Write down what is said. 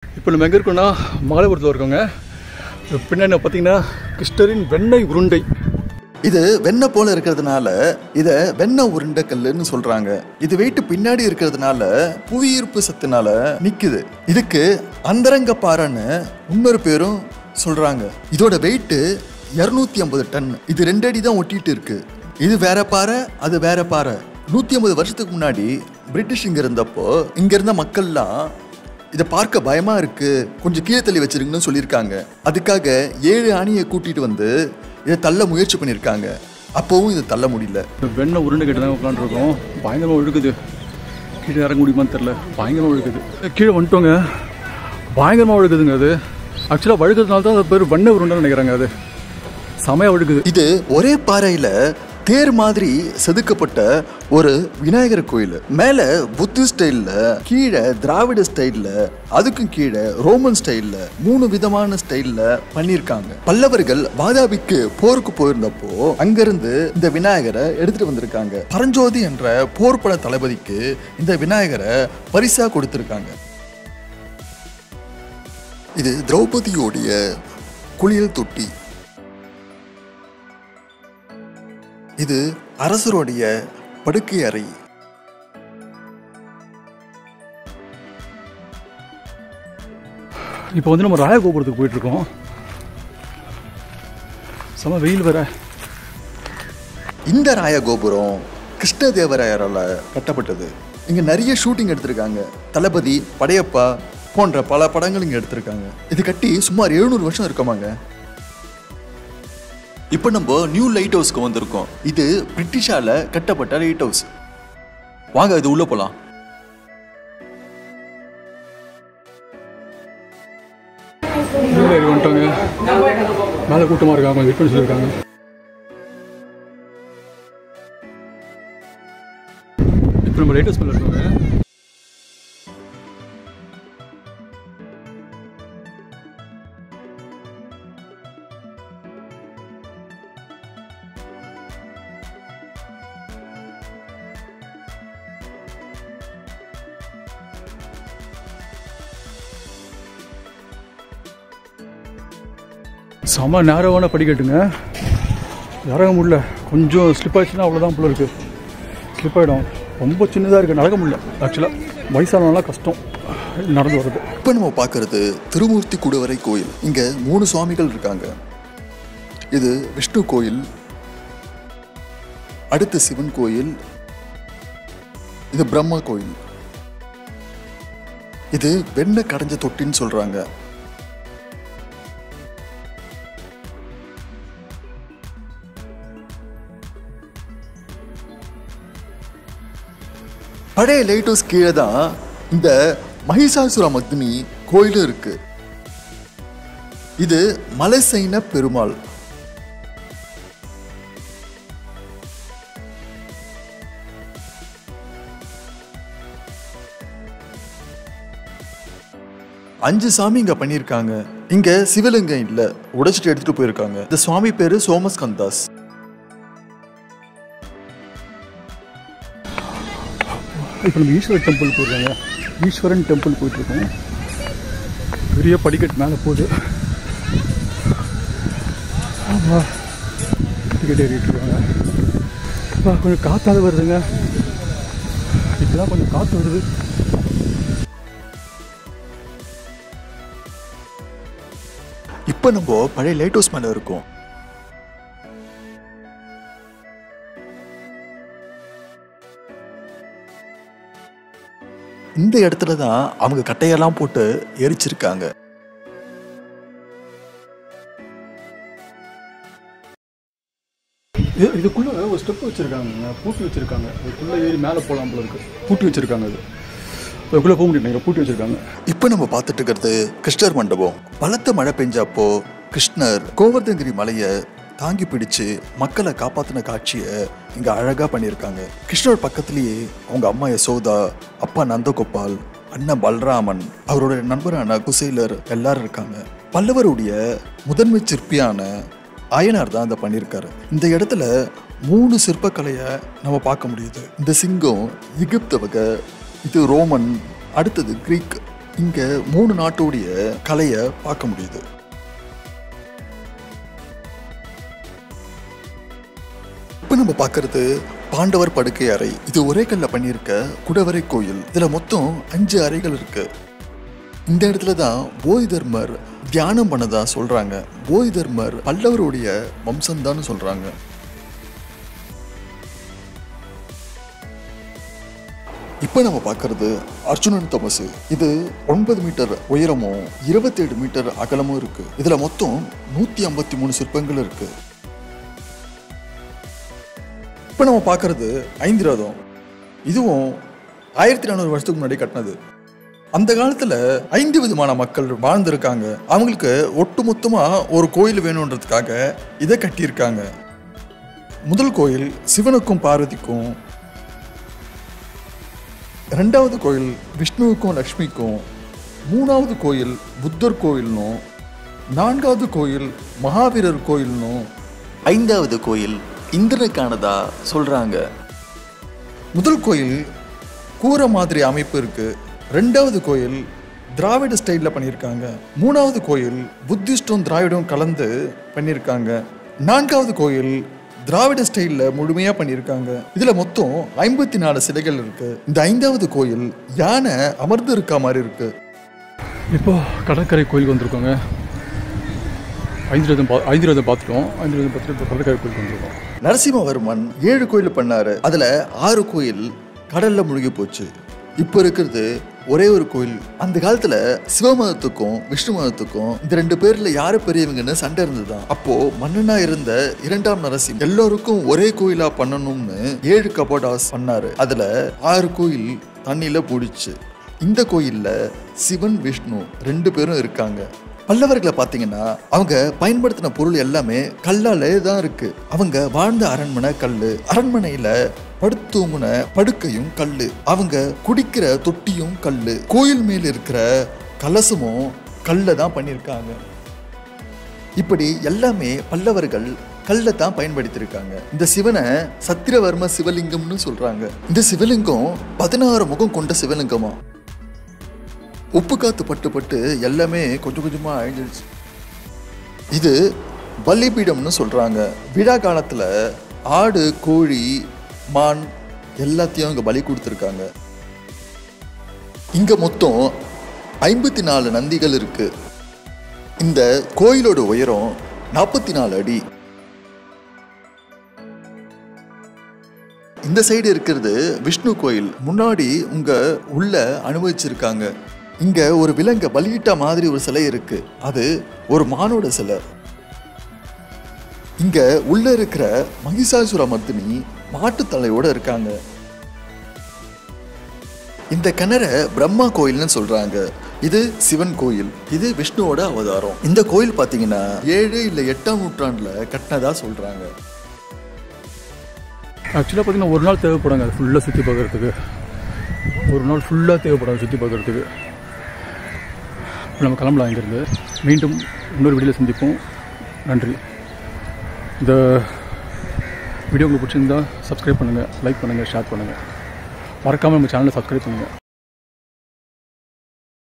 இப்போ நம்ம எங்கே இருக்கோம்னா மகாபலிபுரத்தில் இருக்கோங்க பின்னாடி பார்த்தீங்கன்னா கிருஷ்ணரின் வெண்ணெய் உருண்டை இது வெண்ணெய் போல இருக்கிறதுனால இத வெண்ணெய் உருண்டை கல்லுன்னு சொல்றாங்க இது வெயிட் பின்னாடி இருக்கிறதுனால புவியீர்ப்பு சத்துனால நிக்குது இதுக்கு அந்தரங்க பாறைன்னு இன்னொரு பேரும் சொல்றாங்க இதோட வெயிட் இரநூத்தி ஐம்பது டன் இது ரெண்டு அடி தான் ஒட்டிட்டு இருக்கு இது வேற பாறை அது வேற பாறை நூத்தி ஐம்பது வருஷத்துக்கு முன்னாடி பிரிட்டிஷ் இங்க இருந்தப்போ இங்க இருந்த மக்கள்லாம் இதை பார்க்க பயமா இருக்கு கொஞ்சம் கீழே தள்ளி வச்சிருங்கன்னு சொல்லியிருக்காங்க அதுக்காக ஏழு ஆணியை கூட்டிட்டு வந்து இதை தள்ள முயற்சி பண்ணியிருக்காங்க அப்போவும் இதை தள்ள முடியல இந்த வெண்ணெய் உருண்டை கிட்ட தான் உட்காந்துருக்கோம் பயங்கரமாக ஒழுகுது கீழே இறங்க முடியுமான்னு தெரில பயங்கரமாக ஒழுகுது கீழே வந்துட்டோங்க பயங்கரமாக ஒழுகுதுங்க அது ஆக்சுவலாக வழுக்கிறதுனால தான் அது பேர் வெண்ணெய் உருண்டைன்னு நினைக்கிறாங்க அது செமையாக ஒழுகுது இது ஒரே பாறையில தேர் மாதிரி செதுக்கப்பட்ட ஒரு விநாயகர் கோயில் மேல புத்து ஸ்டைல்ல கீழே திராவிட ஸ்டைல்ல அதுக்கும் கீழே ரோமன் ஸ்டைல்ல மூணு விதமான ஸ்டைல்ல பண்ணியிருக்காங்க பல்லவர்கள் வாதாபிக்கு போருக்கு போயிருந்தப்போ அங்கிருந்து இந்த விநாயகரை எடுத்துட்டு வந்திருக்காங்க பரஞ்சோதி என்ற போர்ப்பட தளபதிக்கு இந்த விநாயகரை பரிசா கொடுத்திருக்காங்க இது திரௌபதியோடைய குளியல் தொட்டி இது அரசருடைய படுக்கை அறை இப்போ வந்து நம்ம ராயகோபுரத்துக்கு போயிட்டுருக்கோம் செம வெயில் வேற இந்த ராயகோபுரம் கிருஷ்ணதேவராயரால கட்டப்பட்டது இங்க நிறைய ஷூட்டிங் எடுத்திருக்காங்க தளபதி படையப்பா போன்ற பல படங்கள் இங்க எடுத்திருக்காங்க இது கட்டி சுமார் எழுநூறு வருஷம் இருக்குமாங்க இப்போ நம்ம நியூ லைட் ஹவுஸ்க்கு வந்திருக்கோம் இது பிரிட்டிஷால கட்டப்பட்ட லைட் ஹவுஸ் வாங்க இது உள்ள போலாம் வெயில் ஏறி வந்துட்டாங்க மேலே கூட்டமாக இருக்காங்க கொஞ்சம் வெயிட் பண்ணி சொல்லியிருக்காங்க இப்போ நம்ம லேட்டஸ்ட் பண்ண இருக்கோங்க செம நேரவான படிக்கட்டுங்க இறங்க முடியல கொஞ்சம் ஸ்லிப் ஆயிடுச்சுன்னா அவ்வளோதான் போல இருக்கு ஸ்லிப் ஆகிடும் ரொம்ப சின்னதாக இருக்குது நடக்க முடியல ஆக்சுவலாக வயசானவங்களாம் கஷ்டம் நடந்து வர்றது இப்போ நம்ம பார்க்கறது திருமூர்த்தி குடவரை கோயில் இங்க மூணு சுவாமிகள் இருக்காங்க இது விஷ்ணு கோயில் அடுத்து சிவன் கோயில் இது பிரம்மா கோயில் இது வெண்ணெய் கடைஞ்ச தொட்டின்னு சொல்றாங்க பழைய லைட் ஹவுஸ் கீழே தான் இந்த மகிஷாசுர மக்னி கோயிலும் இருக்கு இது மலைசைன பெருமாள் அஞ்சு சாமி இங்க பண்ணியிருக்காங்க இங்க சிவலிங்கம் இல்ல உடைச்சிட்டு எடுத்துட்டு போயிருக்காங்க இந்த சுவாமி பேரு சோமஸ்கந்தாஸ் இப்போ நம்ம ஈஸ்வரன் டெம்பிள் போயிருக்காங்க ஈஸ்வரன் டெம்பிள் போயிட்டுருக்கோம் பெரிய படிக்கட்டு மேலே போகுது ஆமாம் டிக்கெட் ஏறிட்டு இருக்காங்க அப்பா, கொஞ்சம் காற்றாவது வருதுங்க இப்போதான் கொஞ்சம் காற்று வருது இப்போ நம்ம பழைய லைட் ஹவுஸ் மேல இருக்கோம் இந்த இடத்துல தான் அவங்க கட்டையெல்லாம் போட்டு எரிச்சிருக்காங்க இது இதுக்குள்ளே ஒரு ஸ்டெப் வச்சுருக்காங்க பூட்டி வச்சுருக்காங்க இதுக்குள்ளே ஏறி மேலே போகலாம் போல இருக்கு பூட்டி வச்சுருக்காங்க அது அதுக்குள்ளே போக முடியும் பூட்டி வச்சுருக்காங்க இப்போ நம்ம பார்த்துட்டு இருக்கிறது கிருஷ்ணர் மண்டபம் பலத்த மழை பெஞ்சப்போ கிருஷ்ணர் கோவர்தங்கிரி மலையை தாங்கி பிடிச்சு மக்களை காப்பாத்தின காட்சியை இங்க அழகா பண்ணியிருக்காங்க கிருஷ்ணர் பக்கத்திலேயே அவங்க அம்மா யசோதா அப்பா நந்தகோபால் அண்ணன் பல்ராமன் அவரோட நண்பரான குசேலர் எல்லாரும் இருக்காங்க பல்லவருடைய முதன்மை சிற்பியான அயனார் தான் அதை பண்ணியிருக்காரு இந்த இடத்துல மூணு சிற்பக்கலையை நம்ம பார்க்க முடியுது இந்த சிங்கம் எகிப்து வகை இது ரோமன் அடுத்தது கிரீக் இங்க மூணு நாட்டுடைய கலையை பார்க்க முடியுது இப்ப நம்ம பார்க்கறது பாண்டவர் படுக்கை அறை இது ஒரே கல்ல பண்ணியிருக்க குடவரை கோயில் இதுல மொத்தம் அஞ்சு அறைகள் இருக்கு இந்த இடத்துல தான் போதி தர்மர் தியானம் பண்ணதா சொல்றாங்க போதி தர்மர் பல்லவருடைய வம்சம்தான் சொல்றாங்க இப்போ நம்ம பார்க்கறது அர்ஜுனன் தமசு இது ஒன்பது மீட்டர் உயரமும் இருபத்தேழு மீட்டர் அகலமும் இருக்கு இதுல மொத்தம் நூத்தி ஐம்பத்தி மூணு சிற்பங்கள் இருக்கு இப்போ நம்ம பார்க்கறது ஐந்து ரதம் இதுவும் ஆயிரத்தி நானூறு வருஷத்துக்கு முன்னாடி கட்டினது அந்த காலத்துல ஐந்து விதமான மக்கள் வாழ்ந்திருக்காங்க அவங்களுக்கு ஒட்டுமொத்தமா ஒரு கோயில் வேணுன்றதுக்காக இதை கட்டியிருக்காங்க முதல் கோயில் சிவனுக்கும் பார்வதிக்கும் ரெண்டாவது கோயில் விஷ்ணுவுக்கும் லக்ஷ்மிக்கும் மூணாவது கோயில் புத்தர் கோயில்னும் நான்காவது கோயில் மகாவீரர் கோயில்னும் ஐந்தாவது கோயில் இந்திரனுக்கானதா சொல்றாங்க முதல் கோயில் கூரை மாதிரி அமைப்பு இருக்கு ரெண்டாவது கோயில் திராவிட ஸ்டைலில் பண்ணியிருக்காங்க மூணாவது கோயில் புத்திஸ்டும் திராவிடம் கலந்து பண்ணியிருக்காங்க நான்காவது கோயில் திராவிட ஸ்டைலில் முழுமையாக பண்ணியிருக்காங்க இதில் மொத்தம் ஐம்பத்தி நாலு சிலைகள் இருக்கு இந்த ஐந்தாவது கோயில் யானை அமர்ந்து இருக்க மாதிரி இருக்கு இப்போ கடற்கரை கோயிலுக்கு வந்திருக்கோங்க ஐந்து ரதம் பா ஐந்து ரதம் பார்த்துட்டோம் ஐந்து ரதம் பார்த்துட்டு இப்போ கடற்கரை கோயிலுக்கு வந்திருக்கோம் நரசிம்மவர்மன் ஏழு கோயில் பண்ணாரு அதுல ஆறு கோயில் கடல்ல முழுகி போச்சு இப்போ இருக்கிறது ஒரே ஒரு கோயில் அந்த காலத்துல சிவமதத்துக்கும் விஷ்ணு மதத்துக்கும் இந்த ரெண்டு பேர்ல யாரு பெரியவங்கன்னு சண்டை இருந்ததுதான் அப்போ மன்னனா இருந்த இரண்டாம் நரசிம் எல்லாருக்கும் ஒரே கோயிலா பண்ணணும்னு ஏழு கபோடாஸ் பண்ணாரு அதுல ஆறு கோயில் தண்ணியில போடிச்சு இந்த கோயில்ல சிவன் விஷ்ணு ரெண்டு பேரும் இருக்காங்க பல்லவர்களை பார்த்தீங்கன்னா அவங்க பயன்படுத்தின பொருள் எல்லாமே கல்லாலே தான் இருக்கு அவங்க வாழ்ந்த அரண்மனை கல்லு அரண்மனையில படுத்தூங்குன படுக்கையும் கல்லு அவங்க குடிக்கிற தொட்டியும் கல்லு கோயில் மேல இருக்கிற கலசமும் கல்ல தான் பண்ணியிருக்காங்க இப்படி எல்லாமே பல்லவர்கள் கல்லை தான் பயன்படுத்தியிருக்காங்க இந்த சிவனை சத்திரவர்ம சிவலிங்கம்னு சொல்றாங்க இந்த சிவலிங்கம் பதினாறு முகம் கொண்ட சிவலிங்கமா உப்பு காத்து பட்டு பட்டு எல்லாமே கொஞ்சம் கொஞ்சமா அழிஞ்சிருச்சு இது பலிபீடம்னு சொல்றாங்க விழா காலத்துல ஆடு கோழி மான் எல்லாத்தையும் இங்க பலி கொடுத்துருக்காங்க இங்க மொத்தம் ஐம்பத்தி நாலு நந்திகள் இருக்கு இந்த கோயிலோட உயரம் நாற்பத்தி நாலு அடி இந்த சைடு இருக்கிறது விஷ்ணு கோயில் முன்னாடி உங்க உள்ள அனுபவிச்சிருக்காங்க இங்க ஒரு விலங்க பலியிட்ட மாதிரி ஒரு சிலை இருக்கு அது ஒரு மானோட சிலை இங்க உள்ள இருக்கிற மகிஷாசுர மர்தினி மாட்டுத்தலையோட இருக்காங்க இந்த கிணறை பிரம்மா கோயில்னு சொல்றாங்க இது சிவன் கோயில் இது விஷ்ணுவோட அவதாரம் இந்த கோயில் பாத்தீங்கன்னா ஏழு இல்ல எட்டாம் நூற்றாண்டுல கட்டினதா சொல்றாங்க ஆக்சுவலாக பார்த்தீங்கன்னா ஒரு நாள் தேவைப்படுங்க அது ஃபுல்லாக சுற்றி பார்க்குறதுக்கு ஒரு நாள் ஃபுல்லாக தேவைப்படும் சுற்றி பார்க்குறதுக்கு நம்ம கிளம்பலாம் இங்கேருந்து மீண்டும் இன்னொரு வீடியோவில் சந்திப்போம் நன்றி இந்த வீடியோ உங்களுக்கு பிடிச்சிருந்தா சப்ஸ்கிரைப் பண்ணுங்கள் லைக் பண்ணுங்கள் ஷேர் பண்ணுங்கள் மறக்காமல் நம்ம சேனலை சப்ஸ்கிரைப் பண்ணுங்கள்